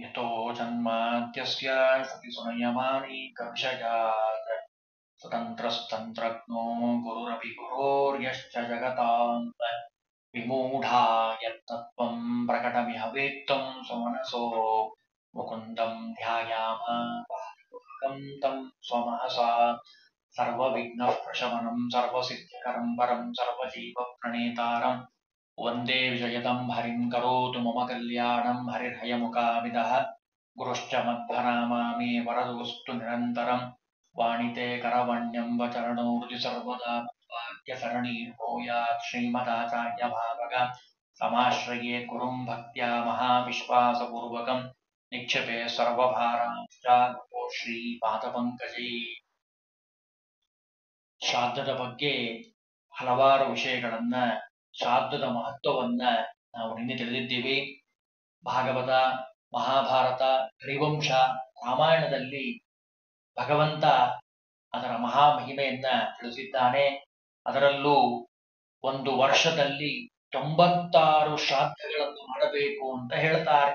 यतो जन्माद्यस्य श्रुतिसुनयमानि कविषयात् स्वतन्त्रस्तन्त्रज्ञो गुरुरपि गुरोर्यश्च जगताम् विमूढा यत्तत्त्वं प्रकटमिह वेत्तं स्वमनसो मुकुन्दं ध्यायाम वादिपुस्तकं तं स्वमहसा सर्वविघ्नः प्रशमनं सर्वसिद्धिकरं परं सर्वजीवप्रणेतारम् वन्दे विजयतं हरिं करोतु मम कल्याणं हरिर्हयमुखामिदः गुरुश्च मध्वनामा मे वरदोऽस्तु निरन्तरम् वाणिते करवण्यं वचरणो हृदि सर्वदा वाक्यसरणीर्भूयात् श्रीमदाचार्यभावग समाश्रये गुरुं भक्त्या महाविश्वासपूर्वकं निक्षेपे सर्वभारांश्च ಗುರು ಶ್ರೀ ಪಾದಪಂಕಜೈ ಶ್ರಾದ್ದದ ಬಗ್ಗೆ ಹಲವಾರು ವಿಷಯಗಳನ್ನ ಶ್ರಾದ್ದದ ಮಹತ್ವವನ್ನ ನಾವು ನಿನ್ನೆ ತಿಳಿದಿದ್ದೀವಿ ಭಾಗವತ ಮಹಾಭಾರತ ಹರಿವಂಶ ರಾಮಾಯಣದಲ್ಲಿ ಭಗವಂತ ಅದರ ಮಹಾಮಹಿಮೆಯನ್ನ ತಿಳಿಸಿದ್ದಾನೆ ಅದರಲ್ಲೂ ಒಂದು ವರ್ಷದಲ್ಲಿ ತೊಂಬತ್ತಾರು ಶ್ರಾದ್ದಗಳನ್ನು ಮಾಡಬೇಕು ಅಂತ ಹೇಳ್ತಾರೆ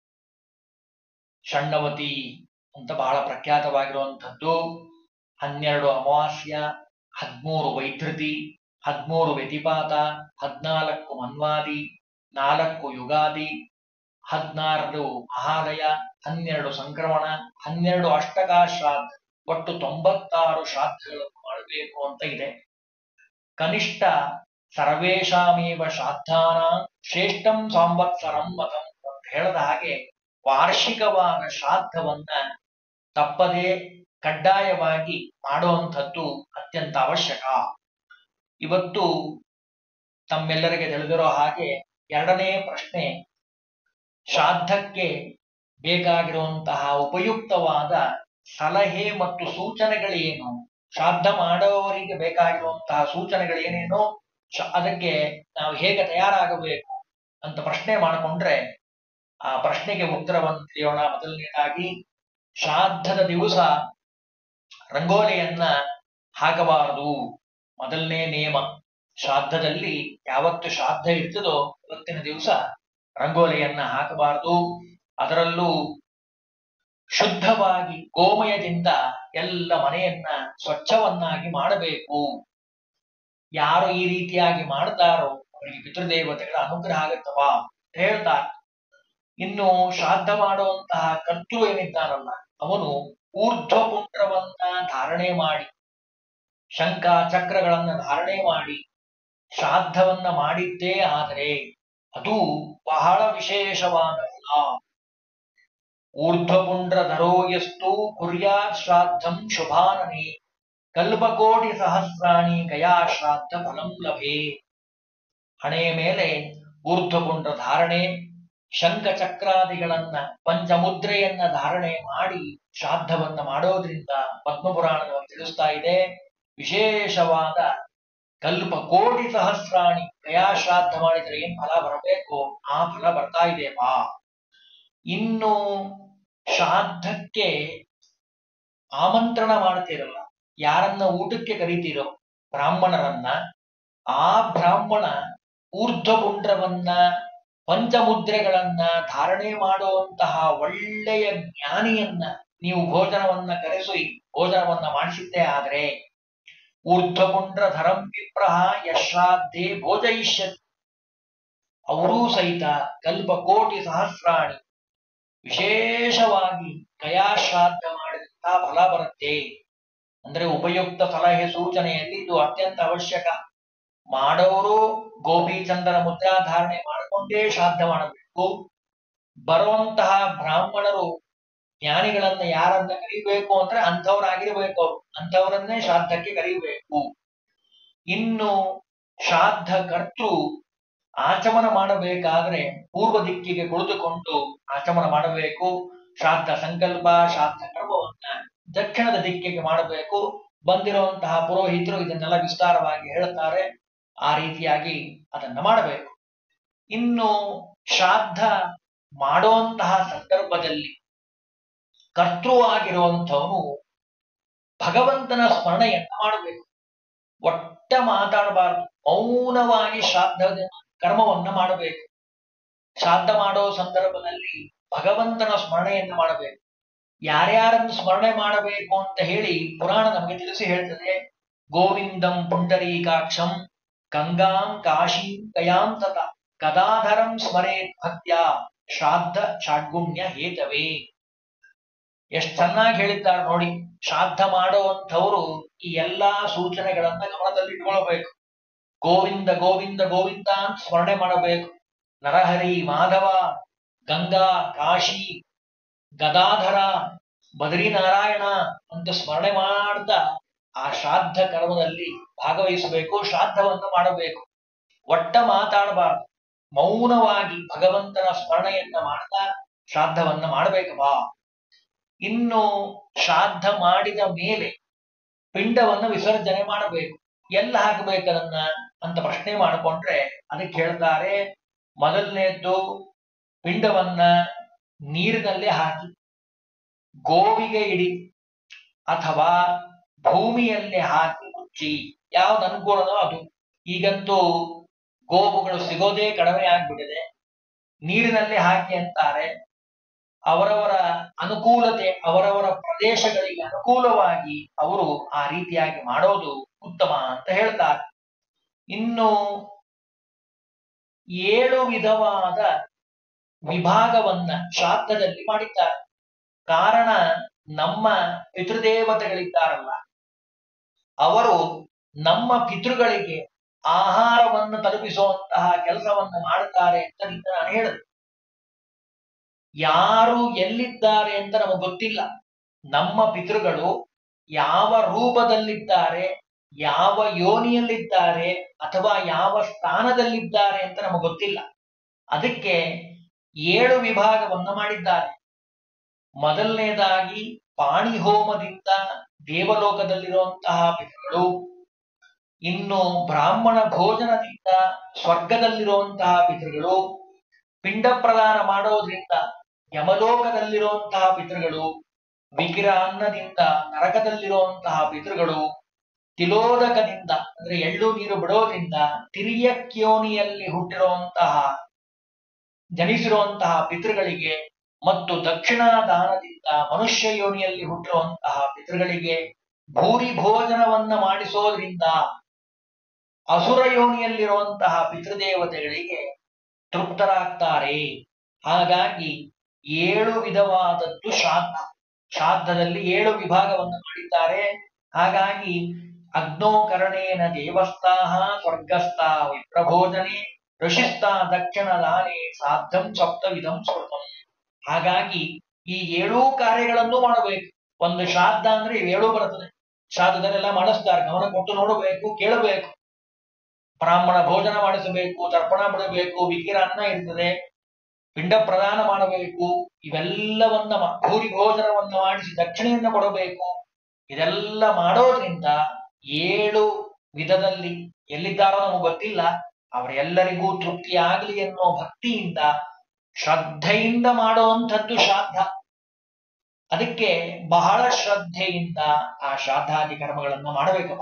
ಷಣ್ಣವತಿ ಅಂತ ಬಹಳ ಪ್ರಖ್ಯಾತವಾಗಿರುವಂಥದ್ದು ಹನ್ನೆರಡು ಅಮಾವಾಸ್ಯ ಹದಿಮೂರು ವೈಧೃತಿ ಹದಿಮೂರು ವ್ಯತಿಪಾತ ಹದಿನಾಲ್ಕು ಮನ್ವಾದಿ ನಾಲ್ಕು ಯುಗಾದಿ ಹದಿನಾರು ಮಹಾಲಯ ಹನ್ನೆರಡು ಸಂಕ್ರಮಣ ಹನ್ನೆರಡು ಅಷ್ಟಕ ಶ್ರಾದ್ದ ಒಟ್ಟು ತೊಂಬತ್ತಾರು ಶ್ರಾದ್ದಗಳನ್ನು ಮಾಡಬೇಕು ಅಂತ ಇದೆ ಕನಿಷ್ಠ ಸರ್ವೇಶಾಮೇವ ಶ್ರಾದ್ದಾನ ಶ್ರೇಷ್ಠಂ ಸಂವತ್ಸರಂ ಮತಂ ಅಂತ ಹೇಳದ ಹಾಗೆ ವಾರ್ಷಿಕವಾದ ಶ್ರಾದ್ದವನ್ನ ತಪ್ಪದೆ ಕಡ್ಡಾಯವಾಗಿ ಮಾಡುವಂಥದ್ದು ಅತ್ಯಂತ ಅವಶ್ಯಕ ಇವತ್ತು ತಮ್ಮೆಲ್ಲರಿಗೆ ತಿಳಿದಿರೋ ಹಾಗೆ ಎರಡನೇ ಪ್ರಶ್ನೆ ಶ್ರಾದ್ದಕ್ಕೆ ಬೇಕಾಗಿರುವಂತಹ ಉಪಯುಕ್ತವಾದ ಸಲಹೆ ಮತ್ತು ಸೂಚನೆಗಳೇನು ಶ್ರಾದ್ದ ಮಾಡುವವರಿಗೆ ಬೇಕಾಗಿರುವಂತಹ ಸೂಚನೆಗಳೇನೇನೋ ಅದಕ್ಕೆ ನಾವು ಹೇಗೆ ತಯಾರಾಗಬೇಕು ಅಂತ ಪ್ರಶ್ನೆ ಮಾಡಿಕೊಂಡ್ರೆ ಆ ಪ್ರಶ್ನೆಗೆ ಉತ್ತರವನ್ನು ತಿಳಿಯೋಣ ಮೊದಲನೇದಾಗಿ ಶ್ರಾದ್ದದ ದಿವಸ ರಂಗೋಲಿಯನ್ನ ಹಾಕಬಾರದು ಮೊದಲನೇ ನಿಯಮ ಶ್ರಾದ್ದದಲ್ಲಿ ಯಾವತ್ತು ಶ್ರಾದ್ದ ಇರ್ತದೋ ಇವತ್ತಿನ ದಿವಸ ರಂಗೋಲಿಯನ್ನ ಹಾಕಬಾರದು ಅದರಲ್ಲೂ ಶುದ್ಧವಾಗಿ ಗೋಮಯದಿಂದ ಎಲ್ಲ ಮನೆಯನ್ನ ಸ್ವಚ್ಛವನ್ನಾಗಿ ಮಾಡಬೇಕು ಯಾರು ಈ ರೀತಿಯಾಗಿ ಮಾಡ್ತಾರೋ ಅವರಿಗೆ ಪಿತೃದೇವತೆಗಳ ಅನುಗ್ರಹ ಆಗತ್ತವ ಅಂತ ಹೇಳ್ತಾರೆ ಇನ್ನು ಶ್ರಾದ್ದ ಮಾಡುವಂತಹ ಕರ್ತೃ ಏನಿದ್ದಾನಲ್ಲ ಅವನು ಊರ್ಧ್ವಪುಂಡ್ರವನ್ನ ಧಾರಣೆ ಮಾಡಿ ಶಂಕ ಚಕ್ರಗಳನ್ನ ಧಾರಣೆ ಮಾಡಿ ಶ್ರಾದ್ದವನ್ನ ಮಾಡಿದ್ದೇ ಆದರೆ ಅದು ಬಹಳ ವಿಶೇಷವಾದ ಫಲ ಊರ್ಧ್ವಪುಂಡ್ರ ಧರೋಯಸ್ತು ಕುರ್ಯಾತ್ ಶ್ರಾದ್ದಂ ಶುಭಾನನೆ ಕಲ್ಪಕೋಟಿ ಸಹಸ್ರಾಣಿ ಗಯಾ ಶ್ರಾದ್ದ ಫಲಂ ಲಭೆ ಹಣೆಯ ಮೇಲೆ ಊರ್ಧ್ವಪುಂಡ್ರ ಧಾರಣೆ ಶಂಖ ಚಕ್ರಾದಿಗಳನ್ನ ಪಂಚಮುದ್ರೆಯನ್ನ ಧಾರಣೆ ಮಾಡಿ ಶ್ರಾದ್ದವನ್ನ ಮಾಡೋದ್ರಿಂದ ಪದ್ಮಪುರಾಣದಲ್ಲಿ ತಿಳಿಸ್ತಾ ಇದೆ ವಿಶೇಷವಾದ ಕಲ್ಪ ಕೋಟಿ ಸಹಸ್ರಾಣಿ ಗಯಾ ಶ್ರಾದ್ದ ಮಾಡಿದ್ರೆ ಏನ್ ಫಲ ಬರಬೇಕು ಆ ಫಲ ಬರ್ತಾ ಇದೆಯಪ್ಪ ಇನ್ನು ಶ್ರಾದ್ದಕ್ಕೆ ಆಮಂತ್ರಣ ಮಾಡ್ತಿರಲ್ಲ ಯಾರನ್ನ ಊಟಕ್ಕೆ ಕರಿತೀರೋ ಬ್ರಾಹ್ಮಣರನ್ನ ಆ ಬ್ರಾಹ್ಮಣ ಊರ್ಧ್ವಪುಂಡ್ರವನ್ನ ಪಂಚಮುದ್ರೆಗಳನ್ನ ಧಾರಣೆ ಮಾಡುವಂತಹ ಒಳ್ಳೆಯ ಜ್ಞಾನಿಯನ್ನ ನೀವು ಭೋಜನವನ್ನ ಕರೆಸಿ ಭೋಜನವನ್ನ ಮಾಡಿಸಿದ್ದೇ ಆದ್ರೆ ಊರ್ಧ್ವಪುಂಡ್ರ ಧರಂ ವಿಪ್ರಹ ಯಶ್ರಾದ್ಧೆ ಭೋಜಯಿಷ್ಯತ್ ಅವರೂ ಸಹಿತ ಕಲ್ಪ ಕೋಟಿ ಸಹಸ್ರಾಣಿ ವಿಶೇಷವಾಗಿ ಗಯಾಶ್ರಾದ್ದ ಮಾಡಿದಂತಹ ಫಲ ಬರುತ್ತೆ ಅಂದ್ರೆ ಉಪಯುಕ್ತ ಸಲಹೆ ಸೂಚನೆಯಲ್ಲಿ ಇದು ಅತ್ಯಂತ ಅವಶ್ಯಕ ಮಾಡೋರು ಗೋಪೀಚಂದನ ಮುದ್ರಾಧಾರಣೆ ಮಾಡಿಕೊಂಡೇ ಶ್ರಾದ್ದ ಮಾಡಬೇಕು ಬರುವಂತಹ ಬ್ರಾಹ್ಮಣರು ಜ್ಞಾನಿಗಳನ್ನ ಯಾರನ್ನ ಕರಿಬೇಕು ಅಂದ್ರೆ ಅಂಥವ್ರಾಗಿರ್ಬೇಕು ಅವರು ಅಂಥವರನ್ನೇ ಶ್ರಾದ್ದಕ್ಕೆ ಕರೀಬೇಕು ಇನ್ನು ಶ್ರಾದ್ದ ಕರ್ತೃ ಆಚಮನ ಮಾಡಬೇಕಾದ್ರೆ ಪೂರ್ವ ದಿಕ್ಕಿಗೆ ಕುಳಿತುಕೊಂಡು ಆಚಮನ ಮಾಡಬೇಕು ಶ್ರಾದ್ದ ಸಂಕಲ್ಪ ಶ್ರಾದ್ದ ಕರ್ಮವನ್ನ ದಕ್ಷಿಣದ ದಿಕ್ಕಿಗೆ ಮಾಡಬೇಕು ಬಂದಿರುವಂತಹ ಪುರೋಹಿತರು ಇದನ್ನೆಲ್ಲ ವಿಸ್ತಾರವಾಗಿ ಹೇಳುತ್ತಾರೆ ಆ ರೀತಿಯಾಗಿ ಅದನ್ನ ಮಾಡಬೇಕು ಇನ್ನು ಶ್ರಾದ್ದ ಮಾಡುವಂತಹ ಸಂದರ್ಭದಲ್ಲಿ ಕರ್ತೃವಾಗಿರುವಂಥವನು ಭಗವಂತನ ಸ್ಮರಣೆಯನ್ನ ಮಾಡಬೇಕು ಒಟ್ಟ ಮಾತಾಡಬಾರದು ಮೌನವಾಗಿ ಶ್ರಾದ್ದ ಕರ್ಮವನ್ನ ಮಾಡಬೇಕು ಶ್ರಾದ್ದ ಮಾಡೋ ಸಂದರ್ಭದಲ್ಲಿ ಭಗವಂತನ ಸ್ಮರಣೆಯನ್ನು ಮಾಡಬೇಕು ಯಾರ್ಯಾರನ್ನು ಸ್ಮರಣೆ ಮಾಡಬೇಕು ಅಂತ ಹೇಳಿ ಪುರಾಣ ನಮಗೆ ತಿಳಿಸಿ ಹೇಳ್ತದೆ ಗೋವಿಂದಂ ಪುಂಡರೀಕಾಕ್ಷಂ ಗಂಗಾಂ ಕಾಶೀಂ ಕಯಾಂತತ ಗದಾಧರಂ ಸ್ಮರೇತ್ ಭಕ್ತ್ಯ ಶ್ರಾದ್ದ ಷಾಡ್ಗುಣ್ಯ ಹೇತವೇ ಎಷ್ಟ್ ಚೆನ್ನಾಗಿ ಹೇಳಿದ್ದಾರೆ ನೋಡಿ ಶ್ರಾದ್ದ ಮಾಡುವಂಥವ್ರು ಈ ಎಲ್ಲಾ ಸೂಚನೆಗಳನ್ನ ಗಮನದಲ್ಲಿ ಇಟ್ಕೊಳ್ಬೇಕು ಗೋವಿಂದ ಗೋವಿಂದ ಗೋವಿಂದ ಅಂತ ಸ್ಮರಣೆ ಮಾಡಬೇಕು ನರಹರಿ ಮಾಧವ ಗಂಗಾ ಕಾಶಿ ಗದಾಧರ ಬದ್ರಿನಾರಾಯಣ ಅಂತ ಸ್ಮರಣೆ ಮಾಡ್ತಾ ಆ ಶ್ರಾದ್ದ ಕರ್ಮದಲ್ಲಿ ಭಾಗವಹಿಸಬೇಕು ಶ್ರಾದ್ದವನ್ನು ಮಾಡಬೇಕು ಒಟ್ಟ ಮಾತಾಡಬಾರ್ದು ಮೌನವಾಗಿ ಭಗವಂತನ ಸ್ಮರಣೆಯನ್ನ ಮಾಡ್ತಾ ಶ್ರಾದ್ದವನ್ನ ಮಾಡಬೇಕಪ್ಪ ಇನ್ನು ಶ್ರಾದ್ದ ಮಾಡಿದ ಮೇಲೆ ಪಿಂಡವನ್ನ ವಿಸರ್ಜನೆ ಮಾಡಬೇಕು ಎಲ್ಲ ಹಾಕಬೇಕದನ್ನ ಅಂತ ಪ್ರಶ್ನೆ ಮಾಡಿಕೊಂಡ್ರೆ ಅದಕ್ಕೆ ಹೇಳ್ತಾರೆ ಮೊದಲನೇದ್ದು ಪಿಂಡವನ್ನ ನೀರಿನಲ್ಲೇ ಹಾಕಿ ಗೋವಿಗೆ ಇಡಿ ಅಥವಾ ಭೂಮಿಯಲ್ಲಿ ಹಾಕಿ ಮುಚ್ಚಿ ಯಾವ್ದು ಅನುಕೂಲನೋ ಅದು ಈಗಂತೂ ಗೋವುಗಳು ಸಿಗೋದೇ ಕಡಿಮೆ ಆಗ್ಬಿಟ್ಟಿದೆ ನೀರಿನಲ್ಲಿ ಹಾಕಿ ಅಂತಾರೆ ಅವರವರ ಅನುಕೂಲತೆ ಅವರವರ ಪ್ರದೇಶಗಳಿಗೆ ಅನುಕೂಲವಾಗಿ ಅವರು ಆ ರೀತಿಯಾಗಿ ಮಾಡೋದು ಉತ್ತಮ ಅಂತ ಹೇಳ್ತಾರೆ ಇನ್ನು ಏಳು ವಿಧವಾದ ವಿಭಾಗವನ್ನ ಶ್ರಾದ್ದದಲ್ಲಿ ಮಾಡಿದ್ದಾರೆ ಕಾರಣ ನಮ್ಮ ಪಿತೃದೇವತೆಗಳಿದ್ದಾರಲ್ಲ ಅವರು ನಮ್ಮ ಪಿತೃಗಳಿಗೆ ಆಹಾರವನ್ನು ತಲುಪಿಸುವಂತಹ ಕೆಲಸವನ್ನು ಮಾಡುತ್ತಾರೆ ಅಂತ ನಿನ್ನ ನಾನು ಹೇಳಿದೆ ಯಾರು ಎಲ್ಲಿದ್ದಾರೆ ಅಂತ ನಮಗೆ ಗೊತ್ತಿಲ್ಲ ನಮ್ಮ ಪಿತೃಗಳು ಯಾವ ರೂಪದಲ್ಲಿದ್ದಾರೆ ಯಾವ ಯೋನಿಯಲ್ಲಿದ್ದಾರೆ ಅಥವಾ ಯಾವ ಸ್ಥಾನದಲ್ಲಿದ್ದಾರೆ ಅಂತ ನಮಗೆ ಗೊತ್ತಿಲ್ಲ ಅದಕ್ಕೆ ಏಳು ವಿಭಾಗವನ್ನು ಮಾಡಿದ್ದಾರೆ ಮೊದಲನೇದಾಗಿ ಪಾಣಿಹೋಮದಿಂದ ದೇವಲೋಕದಲ್ಲಿರುವಂತಹ ಪಿತೃಗಳು ಇನ್ನು ಬ್ರಾಹ್ಮಣ ಭೋಜನದಿಂದ ಸ್ವರ್ಗದಲ್ಲಿರುವಂತಹ ಪಿತೃಗಳು ಪಿಂಡ ಪ್ರದಾನ ಮಾಡೋದ್ರಿಂದ ಯಮಲೋಕದಲ್ಲಿರುವಂತಹ ಪಿತೃಗಳು ವಿಕಿರ ಅನ್ನದಿಂದ ನರಕದಲ್ಲಿರುವಂತಹ ಪಿತೃಗಳು ತಿಲೋದಕದಿಂದ ಅಂದ್ರೆ ಎಳ್ಳು ನೀರು ಬಿಡೋದ್ರಿಂದ ತಿರಿಯಕ್ಯೋನಿಯಲ್ಲಿ ಹುಟ್ಟಿರುವಂತಹ ಜನಿಸಿರುವಂತಹ ಪಿತೃಗಳಿಗೆ ಮತ್ತು ದಕ್ಷಿಣ ದಾನದಿಂದ ಮನುಷ್ಯ ಯೋನಿಯಲ್ಲಿ ಹುಟ್ಟಿರುವಂತಹ ಪಿತೃಗಳಿಗೆ ಭೂರಿ ಭೋಜನವನ್ನ ಮಾಡಿಸೋದ್ರಿಂದ ಅಸುರ ಯೋನಿಯಲ್ಲಿರುವಂತಹ ಪಿತೃದೇವತೆಗಳಿಗೆ ತೃಪ್ತರಾಗ್ತಾರೆ ಹಾಗಾಗಿ ಏಳು ವಿಧವಾದದ್ದು ಶ್ರಾದ್ದ ಶ್ರಾದ್ದದಲ್ಲಿ ಏಳು ವಿಭಾಗವನ್ನು ಮಾಡಿದ್ದಾರೆ ಹಾಗಾಗಿ ಅಗ್ನೋಕರಣೇನ ದೇವಸ್ಥಾಹ ಸ್ವರ್ಗಸ್ಥ ವಿಪ್ರಭೋಜನೆ ಋಷಿಸ್ಥ ದಕ್ಷಿಣ ದಾನೆ ಸಾಧ್ಯಂ ಸಪ್ತವಿಧಂ ಸ್ಮೃತಂ ಹಾಗಾಗಿ ಈ ಏಳೂ ಕಾರ್ಯಗಳನ್ನು ಮಾಡಬೇಕು ಒಂದು ಶ್ರಾದ್ದ ಅಂದ್ರೆ ಇವೇಳೂ ಬರುತ್ತದೆ ಶ್ರಾದ್ದದಲ್ಲೆಲ್ಲ ಮಾಡಿಸ್ತಾರೆ ಗಮನ ಕೊಟ್ಟು ನೋಡಬೇಕು ಕೇಳಬೇಕು ಬ್ರಾಹ್ಮಣ ಭೋಜನ ಮಾಡಿಸಬೇಕು ತರ್ಪಣ ಬಿಡಬೇಕು ವಿಕಿರ ಅನ್ನ ಇರ್ತದೆ ಪಿಂಡ ಪ್ರದಾನ ಮಾಡಬೇಕು ಇವೆಲ್ಲವನ್ನ ಮಾ- ಭೂರಿ ಭೋಜನವನ್ನ ಮಾಡಿಸಿ ದಕ್ಷಿಣೆಯನ್ನ ಕೊಡಬೇಕು ಇದೆಲ್ಲ ಮಾಡೋದ್ರಿಂದ ಏಳು ವಿಧದಲ್ಲಿ ಎಲ್ಲಿದ್ದಾರೋ ನಮಗೆ ಗೊತ್ತಿಲ್ಲ ಅವರೆಲ್ಲರಿಗೂ ತೃಪ್ತಿಯಾಗಲಿ ಅನ್ನೋ ಭಕ್ತಿಯಿಂದ ಶ್ರದ್ಧೆಯಿಂದ ಮಾಡುವಂಥದ್ದು ಶ್ರಾದ್ದ ಅದಕ್ಕೆ ಬಹಳ ಶ್ರದ್ಧೆಯಿಂದ ಆ ಶ್ರಾದ್ದಾದಿ ಕರ್ಮಗಳನ್ನ ಮಾಡಬೇಕಪ್ಪ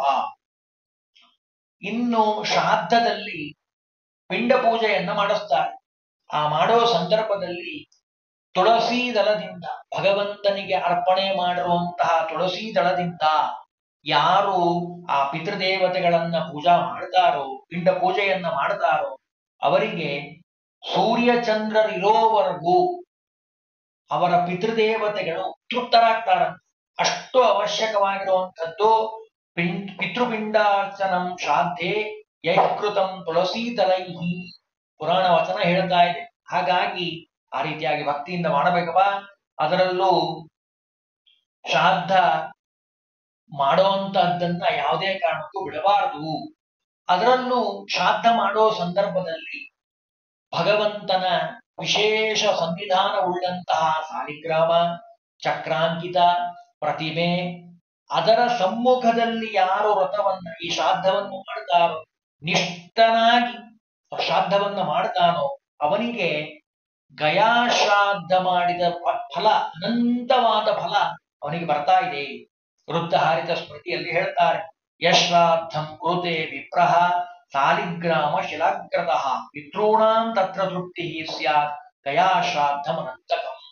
ಇನ್ನು ಶ್ರಾದ್ದದಲ್ಲಿ ಪಿಂಡ ಪೂಜೆಯನ್ನ ಮಾಡಿಸ್ತಾರೆ ಆ ಮಾಡೋ ಸಂದರ್ಭದಲ್ಲಿ ತುಳಸಿ ದಳದಿಂದ ಭಗವಂತನಿಗೆ ಅರ್ಪಣೆ ಮಾಡಿರುವಂತಹ ತುಳಸಿ ದಳದಿಂದ ಯಾರು ಆ ಪಿತೃದೇವತೆಗಳನ್ನ ಪೂಜಾ ಮಾಡ್ತಾರೋ ಪಿಂಡ ಪೂಜೆಯನ್ನ ಮಾಡ್ತಾರೋ ಅವರಿಗೆ ಸೂರ್ಯ ಚಂದ್ರರಿರೋವರೆಗೂ ಅವರ ಪಿತೃದೇವತೆಗಳು ತೃಪ್ತರಾಗ್ತಾರ ಅಷ್ಟು ಅವಶ್ಯಕವಾಗಿರುವಂಥದ್ದು ಪಿಂ ಪಿತೃಪಿಂಡಾರ್ಚನಂ ಶ್ರಾದ್ಧೆ ಯೈಕೃತಂ ತುಳಸಿ ತಲೈಹಿ ಪುರಾಣ ವಚನ ಹೇಳ್ತಾ ಇದೆ ಹಾಗಾಗಿ ಆ ರೀತಿಯಾಗಿ ಭಕ್ತಿಯಿಂದ ಮಾಡಬೇಕಪ್ಪ ಅದರಲ್ಲೂ ಶ್ರಾದ್ದ ಮಾಡೋಂತಹದ್ದನ್ನ ಯಾವುದೇ ಕಾರಣಕ್ಕೂ ಬಿಡಬಾರದು ಅದರಲ್ಲೂ ಶ್ರಾದ್ದ ಮಾಡೋ ಸಂದರ್ಭದಲ್ಲಿ ಭಗವಂತನ ವಿಶೇಷ ಸಂವಿಧಾನವುಳ್ಳಂತಹ ಸಾಲಿಗ್ರಾಮ ಚಕ್ರಾಂಕಿತ ಪ್ರತಿಮೆ ಅದರ ಸಮ್ಮುಖದಲ್ಲಿ ಯಾರು ವ್ರತವನ್ನ ಈ ಶ್ರಾದ್ದವನ್ನು ಮಾಡ್ತಾರೋ ನಿಷ್ಠನಾಗಿ ಶ್ರಾದ್ದವನ್ನ ಮಾಡ್ತಾನೋ ಅವನಿಗೆ ಗಯಾಶ್ರಾದ್ದ ಮಾಡಿದ ಪ- ಫಲ ಅನಂತವಾದ ಫಲ ಅವನಿಗೆ ಬರ್ತಾ ಇದೆ ವೃದ್ಧಹಾರಿತ ಸ್ಮೃತಿಯಲ್ಲಿ ಹೇಳ್ತಾರೆ ಯಶ್ರಾದ್ದಂ ಕೃತೆ ವಿಪ್ರಹ ಸಾಲಿಗ್ರಾಮ ಶಿಲಾಗ್ರತಃ ಪಿತॄಣಾಂ ತತ್ರ ತೃಪ್ತಿ ಸ್ಯಾತ್ ಗಯಾಶ್ರಾದ್ದಮನಂತಕಂ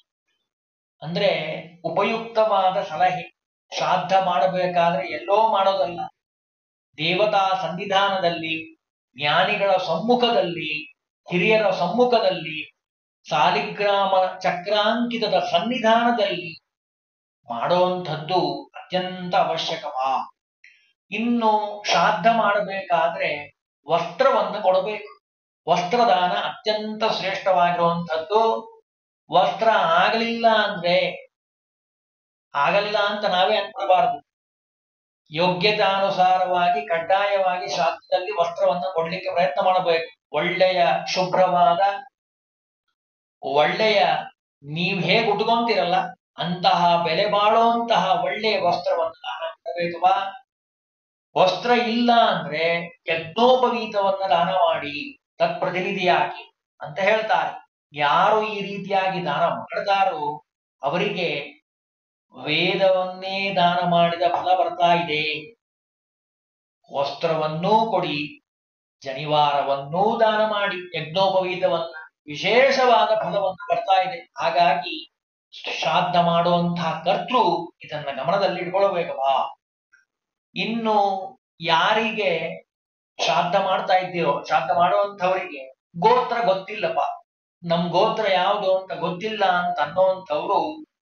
ಅಂದ್ರೆ ಉಪಯುಕ್ತವಾದ ಸಲಹೆ ಶ್ರಾದ್ದ ಮಾಡಬೇಕಾದ್ರೆ ಎಲ್ಲೋ ಮಾಡೋದಲ್ಲ ದೇವತಾ ಸನ್ನಿಧಾನದಲ್ಲಿ ಜ್ಞಾನಿಗಳ ಸಮ್ಮುಖದಲ್ಲಿ ಹಿರಿಯರ ಸಮ್ಮುಖದಲ್ಲಿ ಸಾಲಿಗ್ರಾಮ ಚಕ್ರಾಂಕಿತದ ಸನ್ನಿಧಾನದಲ್ಲಿ ಮಾಡುವಂಥದ್ದು ಅತ್ಯಂತ ಅವಶ್ಯಕವಾ ಇನ್ನು ಶ್ರಾದ್ದ ಮಾಡಬೇಕಾದ್ರೆ ವಸ್ತ್ರವನ್ನು ಕೊಡಬೇಕು ವಸ್ತ್ರದಾನ ಅತ್ಯಂತ ಶ್ರೇಷ್ಠವಾಗಿರುವಂಥದ್ದು ವಸ್ತ್ರ ಆಗಲಿಲ್ಲ ಅಂದ್ರೆ ಆಗಲಿಲ್ಲ ಅಂತ ನಾವೇ ಅನ್ಕೊಳ್ಬಾರದು ಯೋಗ್ಯತಾನುಸಾರವಾಗಿ ಕಡ್ಡಾಯವಾಗಿ ಶ್ರಾದ್ದದಲ್ಲಿ ವಸ್ತ್ರವನ್ನು ಕೊಡ್ಲಿಕ್ಕೆ ಪ್ರಯತ್ನ ಮಾಡಬೇಕು ಒಳ್ಳೆಯ ಶುಭ್ರವಾದ ಒಳ್ಳೆಯ ನೀವ್ ಹೇಗೆ ಉಟ್ಕೊಂತೀರಲ್ಲ ಅಂತಹ ಬೆಲೆ ಬಾಳುವಂತಹ ಒಳ್ಳೆಯ ವಸ್ತ್ರವನ್ನು ದಾನ ಮಾಡಬೇಕವಾ ವಸ್ತ್ರ ಇಲ್ಲ ಅಂದ್ರೆ ಯಜ್ಞೋಪವೀತವನ್ನ ದಾನ ಮಾಡಿ ತತ್ಪ್ರತಿನಿಧಿಯಾಗಿ ಅಂತ ಹೇಳ್ತಾರೆ ಯಾರು ಈ ರೀತಿಯಾಗಿ ದಾನ ಮಾಡ್ತಾರೋ ಅವರಿಗೆ ವೇದವನ್ನೇ ದಾನ ಮಾಡಿದ ಫಲ ಬರ್ತಾ ಇದೆ ವಸ್ತ್ರವನ್ನೂ ಕೊಡಿ ಜನಿವಾರವನ್ನೂ ದಾನ ಮಾಡಿ ಯಜ್ಞೋಪವೀತವನ್ನ ವಿಶೇಷವಾದ ಫಲವನ್ನು ಬರ್ತಾ ಇದೆ ಹಾಗಾಗಿ ಶ್ರಾದ್ದ ಮಾಡುವಂತಹ ಕರ್ತೃ ಇದನ್ನ ಗಮನದಲ್ಲಿ ಇಟ್ಕೊಳ್ಬೇಕಪ್ಪ ಇನ್ನು ಯಾರಿಗೆ ಶ್ರಾದ್ದ ಮಾಡ್ತಾ ಇದ್ದೀರೋ ಶ್ರಾದ್ದ ಮಾಡುವಂಥವರಿಗೆ ಗೋತ್ರ ಗೊತ್ತಿಲ್ಲಪ್ಪ ನಮ್ ಗೋತ್ರ ಯಾವುದು ಅಂತ ಗೊತ್ತಿಲ್ಲ ಅಂತ ಅನ್ನೋಂಥವ್ರು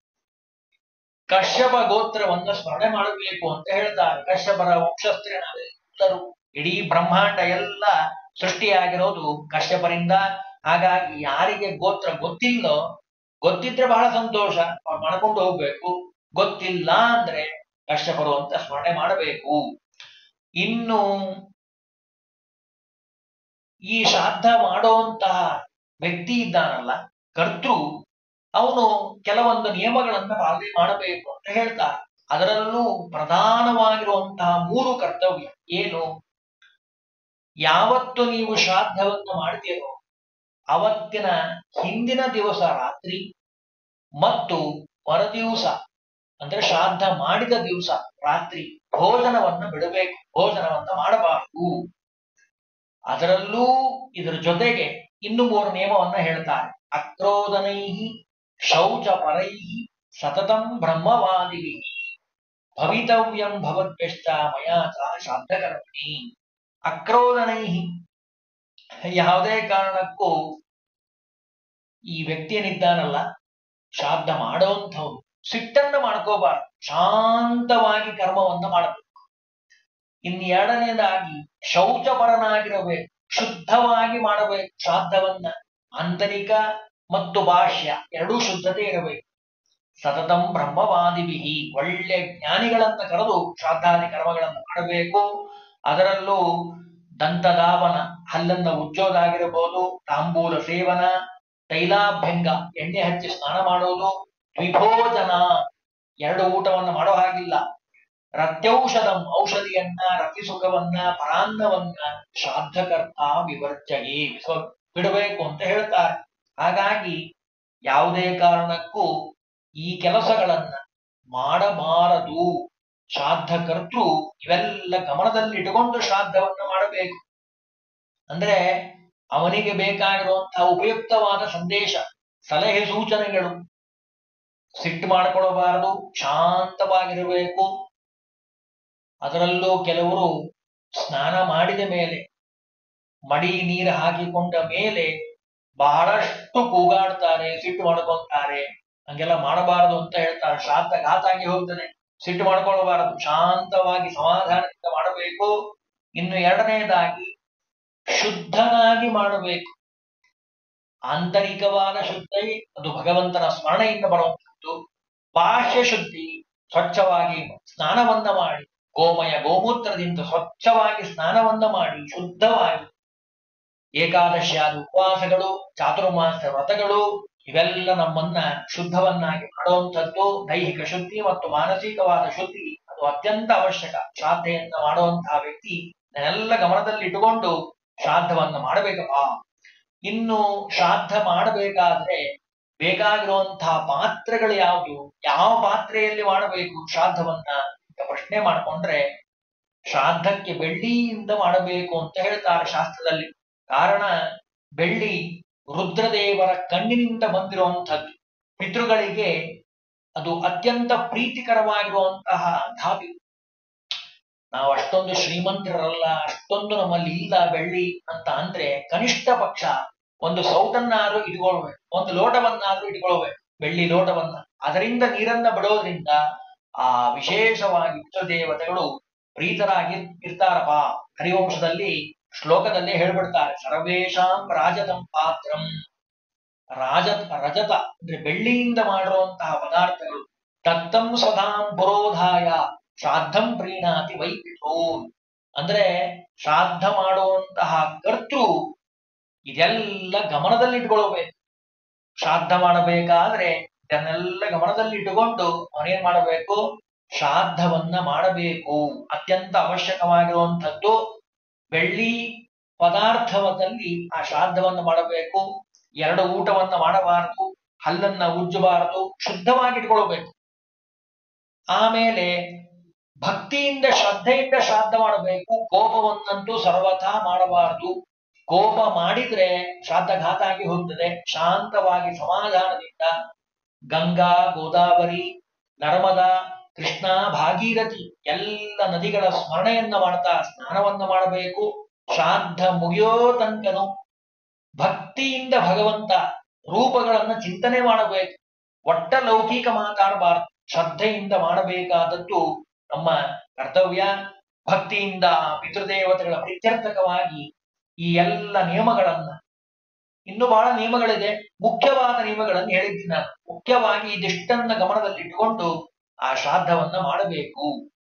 ಕಶ್ಯಪ ಗೋತ್ರವನ್ನ ಸ್ಮರಣೆ ಮಾಡಬೇಕು ಅಂತ ಹೇಳ್ತಾರೆ ಕಶ್ಯಪರ ವಂಶಸ್ಥರೆಲ್ಲರೂ ಇಡೀ ಬ್ರಹ್ಮಾಂಡ ಎಲ್ಲ ಸೃಷ್ಟಿಯಾಗಿರೋದು ಕಶ್ಯಪರಿಂದ ಹಾಗಾಗಿ ಯಾರಿಗೆ ಗೋತ್ರ ಗೊತ್ತಿಲ್ಲೋ ಗೊತ್ತಿದ್ರೆ ಬಹಳ ಸಂತೋಷ ಅವ್ರು ಮಾಡ್ಕೊಂಡು ಹೋಗ್ಬೇಕು ಗೊತ್ತಿಲ್ಲ ಅಂದ್ರೆ ಕಶ್ಯಪರು ಅಂತ ಸ್ಮರಣೆ ಮಾಡಬೇಕು ಇನ್ನು ಈ ಶ್ರಾದ್ದ ಮಾಡುವಂತಹ ವ್ಯಕ್ತಿ ಇದ್ದಾನಲ್ಲ ಕರ್ತೃ ಅವನು ಕೆಲವೊಂದು ನಿಯಮಗಳನ್ನ ಪಾಲನೆ ಮಾಡಬೇಕು ಅಂತ ಹೇಳ್ತಾರೆ ಅದರಲ್ಲೂ ಪ್ರಧಾನವಾಗಿರುವಂತಹ ಮೂರು ಕರ್ತವ್ಯ ಏನು ಯಾವತ್ತು ನೀವು ಶ್ರಾದ್ದವನ್ನು ಮಾಡ್ತೀರೋ ಅವತ್ತಿನ ಹಿಂದಿನ ದಿವಸ ರಾತ್ರಿ ಮತ್ತು ಮರುದಿವಸ ಅಂದ್ರೆ ಶ್ರಾದ್ದ ಮಾಡಿದ ದಿವಸ ರಾತ್ರಿ ಭೋಜನವನ್ನ ಬಿಡಬೇಕು ಭೋಜನವನ್ನ ಮಾಡಬಾರದು ಅದರಲ್ಲೂ ಇದರ ಜೊತೆಗೆ ಇನ್ನು ಮೂರು ನಿಯಮವನ್ನ ಹೇಳ್ತಾರೆ ಅಕ್ರೋದನೈಹಿ ಶೌಚ ಪರೈಹಿ ಸತತಂ ಬ್ರಹ್ಮವಾದಿ ಭವಿತವ್ಯಂ ಭವದ್ಭ್ಯಶ್ಚ ಮಯಾ ಚ ಶ್ರಾದ್ದಕರ್ಮಣಿ ಅಕ್ರೋದನೈಹಿ ಯಾವುದೇ ಕಾರಣಕ್ಕೂ ಈ ವ್ಯಕ್ತಿಯನಿದ್ದಾನಲ್ಲ ಶ್ರಾದ್ದ ಮಾಡೋಂಥವ್ರು ಸಿಟ್ಟನ್ನ ಮಾಡ್ಕೋಬಾರ್ದು ಶಾಂತವಾಗಿ ಕರ್ಮವನ್ನ ಮಾಡಬೇಕು ಇನ್ನು ಎರಡನೇದಾಗಿ ಶೌಚಪರನಾಗಿರಬೇಕು ಶುದ್ಧವಾಗಿ ಮಾಡಬೇಕು ಶ್ರಾದ್ದವನ್ನ ಆಂತರಿಕ ಮತ್ತು ಬಾಹ್ಯ ಎರಡೂ ಶುದ್ಧತೆ ಇರಬೇಕು ಸತತಂ ಬ್ರಹ್ಮವಾದಿಬಿಹಿ ಒಳ್ಳೆ ಜ್ಞಾನಿಗಳನ್ನ ಕರೆದು ಶ್ರಾದ್ದಾದಿ ಕರ್ಮಗಳನ್ನು ಮಾಡಬೇಕು ಅದರಲ್ಲೂ ದಂತಧಾವನ ಹಲ್ಲನ್ನ ಉಜ್ಜೋದಾಗಿರಬಹುದು ತಾಂಬೂಲ ಸೇವನ ತೈಲಾಭ್ಯಂಗ ಎಣ್ಣೆ ಹಚ್ಚಿ ಸ್ನಾನ ಮಾಡೋದು ದ್ವಿಭೋಜನ ಎರಡು ಊಟವನ್ನ ಮಾಡೋ ಹಾಗಿಲ್ಲ ರತ್ಯೌಷಧಂ ಔಷಧಿಯನ್ನ ರತಿಸುಖವನ್ನ ಪರಾನ್ನವನ್ನ ಶ್ರಾದ್ದಕರ್ತ ವಿವರ್ಜಯಿ ವಿಸ- ಬಿಡಬೇಕು ಅಂತ ಹೇಳ್ತಾರೆ ಹಾಗಾಗಿ ಯಾವುದೇ ಕಾರಣಕ್ಕೂ ಈ ಕೆಲಸಗಳನ್ನ ಮಾಡಬಾರದು ಶ್ರಾದ್ದ ಕರ್ತೃ ಇವೆಲ್ಲ ಗಮನದಲ್ಲಿ ಇಟ್ಟುಕೊಂಡು ಶ್ರಾದ್ದವನ್ನ ಮಾಡಬೇಕು ಅಂದ್ರೆ ಅವನಿಗೆ ಬೇಕಾಗಿರುವಂತಹ ಉಪಯುಕ್ತವಾದ ಸಂದೇಶ ಸಲಹೆ ಸೂಚನೆಗಳು ಸಿಟ್ಟು ಮಾಡಿಕೊಳ್ಳಬಾರದು ಶಾಂತವಾಗಿರಬೇಕು ಅದರಲ್ಲೂ ಕೆಲವರು ಸ್ನಾನ ಮಾಡಿದ ಮೇಲೆ ಮಡಿ ನೀರು ಹಾಕಿಕೊಂಡ ಮೇಲೆ ಬಹಳಷ್ಟು ಕೂಗಾಡ್ತಾರೆ ಸಿಟ್ಟು ಮಾಡ್ಕೊಂತಾರೆ ಹಂಗೆಲ್ಲ ಮಾಡಬಾರದು ಅಂತ ಹೇಳ್ತಾರೆ ಶ್ರಾದ್ದ ಘಾತಾಗಿ ಹೋಗ್ತದೆ ಸಿಟ್ಟು ಮಾಡ್ಕೊಳ್ಬಾರದು ಶಾಂತವಾಗಿ ಸಮಾಧಾನದಿಂದ ಮಾಡಬೇಕು ಇನ್ನು ಎರಡನೇದಾಗಿ ಶುದ್ಧನಾಗಿ ಮಾಡಬೇಕು ಆಂತರಿಕವಾದ ಶುದ್ಧಿ ಅದು ಭಗವಂತನ ಸ್ಮರಣೆಯಿಂದ ಬರುವಂತದ್ದು ಬಾಹ್ಯ ಶುದ್ಧಿ ಸ್ವಚ್ಛವಾಗಿ ಸ್ನಾನವನ್ನ ಮಾಡಿ ಗೋಮಯ ಗೋಮೂತ್ರದಿಂದ ಸ್ವಚ್ಛವಾಗಿ ಸ್ನಾನವನ್ನ ಮಾಡಿ ಶುದ್ಧವಾಗಿ ಏಕಾದಶಿಯಾದ ಉಪವಾಸಗಳು ಚಾತುರ್ಮಾಸ ವ್ರತಗಳು ಇವೆಲ್ಲ ನಮ್ಮನ್ನ ಶುದ್ಧವನ್ನಾಗಿ ಮಾಡುವಂಥದ್ದು ದೈಹಿಕ ಶುದ್ಧಿ ಮತ್ತು ಮಾನಸಿಕವಾದ ಶುದ್ಧಿ ಅದು ಅತ್ಯಂತ ಅವಶ್ಯಕ ಶ್ರಾದ್ದೆಯನ್ನ ಮಾಡುವಂತಹ ವ್ಯಕ್ತಿ ಇದನ್ನೆಲ್ಲ ಗಮನದಲ್ಲಿ ಇಟ್ಟುಕೊಂಡು ಶ್ರಾದ್ದವನ್ನ ಮಾಡಬೇಕಪ್ಪ ಇನ್ನು ಶ್ರಾದ್ದ ಮಾಡಬೇಕಾದ್ರೆ ಬೇಕಾಗಿರುವಂತಹ ಪಾತ್ರೆಗಳು ಯಾವುದು ಯಾವ ಪಾತ್ರೆಯಲ್ಲಿ ಮಾಡಬೇಕು ಶ್ರಾದ್ದವನ್ನ ಅಂತ ಪ್ರಶ್ನೆ ಮಾಡ್ಕೊಂಡ್ರೆ ಶ್ರಾದ್ದಕ್ಕೆ ಬೆಳ್ಳಿಯಿಂದ ಮಾಡಬೇಕು ಅಂತ ಹೇಳ್ತಾರೆ ಶಾಸ್ತ್ರದಲ್ಲಿ ಕಾರಣ ಬೆಳ್ಳಿ ರುದ್ರದೇವರ ಕಣ್ಣಿನಿಂದ ಬಂದಿರುವಂಥದ್ದು ಪಿತೃಗಳಿಗೆ ಅದು ಅತ್ಯಂತ ಪ್ರೀತಿಕರವಾಗಿರುವಂತಹ ಧಾತು ನಾವು ಅಷ್ಟೊಂದು ಶ್ರೀಮಂತರಲ್ಲ ಅಷ್ಟೊಂದು ನಮ್ಮಲ್ಲಿ ಇಲ್ಲ ಬೆಳ್ಳಿ ಅಂತ ಅಂದ್ರೆ ಕನಿಷ್ಠ ಪಕ್ಷ ಒಂದು ಸೌಟನ್ನಾದ್ರೂ ಇಟ್ಕೊಳ್ಬೇಕು ಒಂದು ಲೋಟವನ್ನಾದ್ರೂ ಇಟ್ಕೊಳ್ಬೇಕು ಬೆಳ್ಳಿ ಲೋಟವನ್ನ ಅದರಿಂದ ನೀರನ್ನ ಬಿಡೋದ್ರಿಂದ ಆ ವಿಶೇಷವಾಗಿ ದೇವತೆಗಳು ಪ್ರೀತರಾಗಿ ಇರ್ತಾರಪ್ಪ ಹರಿವಂಶದಲ್ಲಿ ಶ್ಲೋಕದಲ್ಲಿ ಹೇಳ್ಬಿಡ್ತಾರೆ ಸರ್ವೇಶಾಂ ರಾಜತಂ ಪಾತ್ರಂ ರಾಜ ರಜತ ಅಂದ್ರೆ ಬೆಳ್ಳಿಯಿಂದ ಮಾಡಿರುವಂತಹ ಪದಾರ್ಥಗಳು ತತ್ತಂ ಸದಾಂ ಪುರೋಧಾಯ ಶ್ರಾದ್ದಂ ಪ್ರೀಣಾತಿ ವೈಪಿತೋ ಅಂದ್ರೆ ಶ್ರಾದ್ದ ಮಾಡುವಂತಹ ಕರ್ತೃ ಇದೆಲ್ಲ ಗಮನದಲ್ಲಿ ಇಟ್ಕೊಳ್ಬೇಕು ಶ್ರಾದ್ದ ಮಾಡಬೇಕಾದ್ರೆ ಇದನ್ನೆಲ್ಲ ಗಮನದಲ್ಲಿ ಇಟ್ಟುಕೊಂಡು ಅವನೇನ್ ಮಾಡಬೇಕು ಶ್ರಾದ್ದವನ್ನ ಮಾಡಬೇಕು ಅತ್ಯಂತ ಅವಶ್ಯಕವಾಗಿರುವಂಥದ್ದು ಬೆಳ್ಳಿ ಪದಾರ್ಥವದಲ್ಲಿ ಆ ಶ್ರಾದ್ದವನ್ನ ಮಾಡಬೇಕು ಎರಡು ಊಟವನ್ನ ಮಾಡಬಾರದು ಹಲ್ಲನ್ನ ಉಜ್ಜಬಾರದು ಶುದ್ಧವಾಗಿ ಇಟ್ಕೊಳ್ಬೇಕು ಆಮೇಲೆ ಭಕ್ತಿಯಿಂದ ಶ್ರದ್ಧೆಯಿಂದ ಶ್ರಾದ್ದ ಮಾಡಬೇಕು ಕೋಪವನ್ನಂತೂ ಸರ್ವಥಾ ಮಾಡಬಾರದು ಕೋಪ ಮಾಡಿದ್ರೆ ಶ್ರಾದ್ದಘಾತ ಆಗಿ ಹೋಗ್ತದೆ ಶಾಂತವಾಗಿ ಸಮಾಧಾನದಿಂದ ಗಂಗಾ ಗೋದಾವರಿ ನರ್ಮದಾ ಕೃಷ್ಣ ಭಾಗೀರಥಿ ಎಲ್ಲ ನದಿಗಳ ಸ್ಮರಣೆಯನ್ನ ಮಾಡ್ತಾ ಸ್ನಾನವನ್ನ ಮಾಡಬೇಕು ಶ್ರಾದ್ದ ಮುಗಿಯೋ ತನಕನು ಭಕ್ತಿಯಿಂದ ಭಗವಂತ ರೂಪಗಳನ್ನ ಚಿಂತನೆ ಮಾಡಬೇಕು ಒಟ್ಟ ಲೌಕಿಕ ಮಾತಾಡಬಾರದು ಶ್ರದ್ಧೆಯಿಂದ ಮಾಡಬೇಕಾದದ್ದು ನಮ್ಮ ಕರ್ತವ್ಯ ಭಕ್ತಿಯಿಂದ ಪಿತೃದೇವತೆಗಳ ಪ್ರೀತ್ಯರ್ಥಕವಾಗಿ ಈ ಎಲ್ಲ ನಿಯಮಗಳನ್ನ ಇನ್ನು ಬಹಳ ನಿಯಮಗಳಿದೆ ಮುಖ್ಯವಾದ ನಿಯಮಗಳನ್ನು ಹೇಳಿದ್ದೀನಿ ನಾನು ಮುಖ್ಯವಾಗಿ ಇದಿಷ್ಟನ್ನ ಗಮನದಲ್ಲಿಟ್ಟುಕೊಂಡು ಆ ಶ್ರಾದ್ದವನ್ನ ಮಾಡಬೇಕು